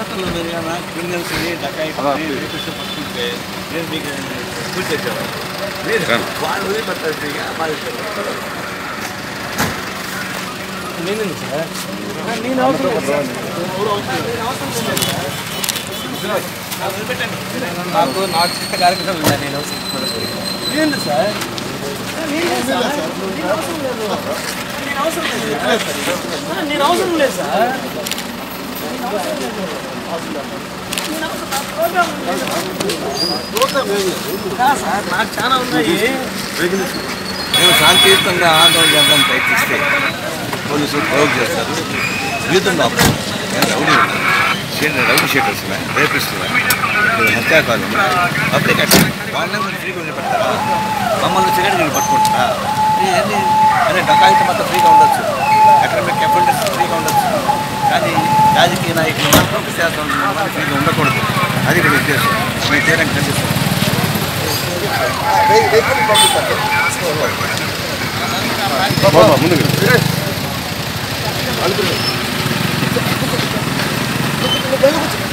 Local మీరు కానీ criminals డకాయిట్ని rapist పట్టుకుంటే నేను మీకు పూజ చేసేవాళ్ళు మీరు వాళ్ళు వదిలిపెట్టారు ఫ్రీగా బాధిస్తారు నేనండి సార్ నేను అవసరం లేదు సార్. నాకు నాకు చిన్న కార్యక్రమం ఉందా నేను ఏంటి సార్ నేను సార్ నేను అవసరం లేదు నేను అవసరం లేదు నేను అవసరం లేదు సార్ నేను అవసరం లేదు నేను అవసరం నా ప్రోగ్రామ్ ఉంది. కాదు సార్ నాకు చాలా ఉన్నాయి మేము శాంతియుతంగా ఆందోళన చేద్దాం ప్రయత్నిస్తే పోలీసులు ప్రయోగ చేస్తారు యూత్ని ఆపుతారు నేను రౌడీ ఉన్నాను షీట్ రౌడీ షీటర్స్ ఉన్నాయి రేపిస్ట్ ఉన్నాయి హత్యాకాలు ఉన్నాయి పబ్లిక్ యాక్షన్ వాళ్ళని మీరు ఫ్రీగా వదిలిపెడతారా మమ్మల్ని సిగరెట్ నీళ్ళు పట్టుకుంటారా ఇవన్నీ అదే డకాయిత మొత్తం ఫ్రీగా ఉండొచ్చు ఎకడమిక్ అఫెండర్స్ ఫ్రీగా ఉండొచ్చు కానీ రాజకీయ నాయకులు మాత్రం శాతం ఫ్రీగా ఉండకూడదు అది ఇక్కడ ఉద్దేశం మేము తీరం ఖండిస్తాం ముందుకు